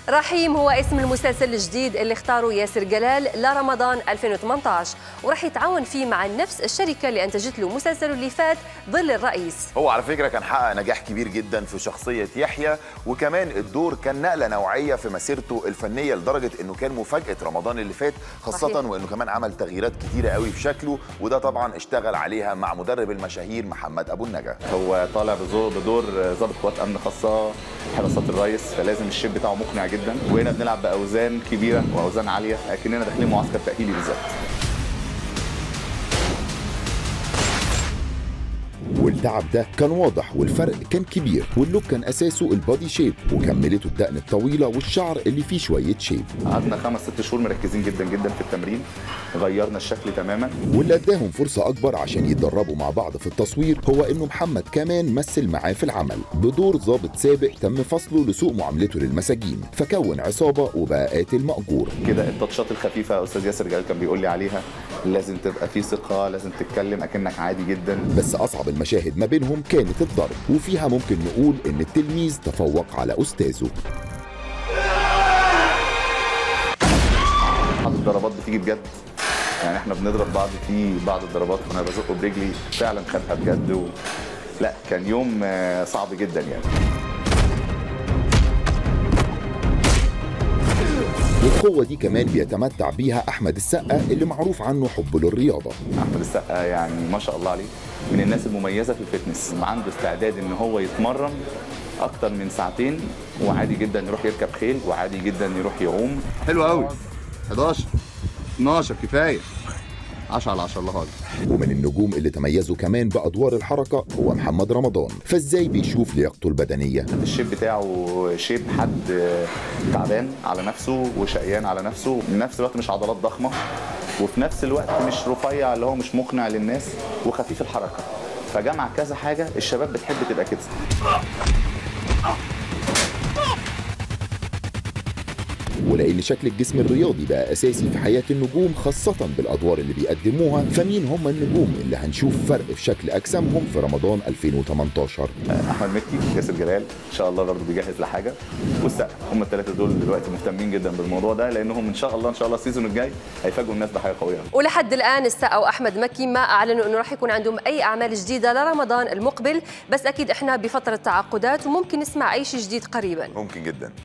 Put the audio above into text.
رحيم هو اسم المسلسل الجديد اللي اختاره ياسر جلال لرمضان 2018 وراح يتعاون فيه مع نفس الشركة اللي أنتجت له مسلسله اللي فات ظل الرئيس هو على فكره كان حقق نجاح كبير جدا في شخصيه يحيى وكمان الدور كان نقله نوعيه في مسيرته الفنيه لدرجه انه كان مفاجاه رمضان اللي فات خاصه صحيح. وانه كمان عمل تغييرات كتيره قوي في شكله وده طبعا اشتغل عليها مع مدرب المشاهير محمد ابو النجا هو طالع بزو- بدور ضابط قوات امن خاصه حراسات الرئيس فلازم الشيب بتاعه مقنع جدا وهنا بنلعب باوزان كبيره واوزان عاليه اكننا داخلين معسكر تاهيلي بالظبط والتعب ده كان واضح والفرق كان كبير واللوك كان اساسه البادي شيب وكملته الدقن الطويله والشعر اللي فيه شويه شيب قعدنا خمس ست شهور مركزين جدا جدا في التمرين غيرنا الشكل تماما واللي اداهم فرصه اكبر عشان يتدربوا مع بعض في التصوير هو انه محمد كمان مثل معاه في العمل بدور ضابط سابق تم فصله لسوء معاملته للمساجين فكون عصابه وبقى قاتل مأجور كده التاتشات الخفيفه يا استاذ ياسر جلال كان بيقول لي عليها لازم تبقى في ثقه لازم تتكلم اكنك عادي جدا بس اصعب المشاهد ما بينهم كانت الضرب وفيها ممكن نقول ان التلميذ تفوق على استاذه بعض الضربات بتيجي بجد يعني احنا بنضرب بعض في بعض الضربات وانا بزقه برجلي فعلا خدها بجد و... لا كان يوم آه، صعب جدا يعني والقوه دي كمان بيتمتع بيها احمد السقا اللي معروف عنه حبه للرياضه احمد السقا يعني ما شاء الله عليه من الناس المميزه في الفتنس عنده استعداد ان هو يتمرن اكتر من ساعتين وعادي جدا يروح يركب خيل وعادي جدا يروح يعوم حلو قوي 11 12 كفايه 10 على 10 الله اكبر ومن النجوم اللي تميزوا كمان بادوار الحركه هو محمد رمضان فازاي بيشوف لياقته البدنيه الشيب بتاعه شيب حد تعبان على نفسه وشقيان على نفسه من نفس الوقت مش عضلات ضخمه وفي نفس الوقت مش رفيع اللي هو مش مقنع للناس وخفيف الحركه فجمع كذا حاجه الشباب بتحب تبقى كده ولان شكل الجسم الرياضي بقى اساسي في حياه النجوم خاصه بالادوار اللي بيقدموها فمين هم النجوم اللي هنشوف فرق في شكل اجسامهم في رمضان 2018 احمد مكي ياسر جلال ان شاء الله برضه بيجهز لحاجه والسقا هم الثلاثه دول دلوقتي مهتمين جدا بالموضوع ده لانهم ان شاء الله ان شاء الله السيزون الجاي هيفاجئوا الناس بحاجه قويه ولحد الآن السقا وأحمد مكي ما أعلنوا أنه راح يكون عندهم أي أعمال جديدة لرمضان المقبل بس أكيد إحنا بفترة تعاقدات وممكن نسمع أي شيء جديد قريبا ممكن جدا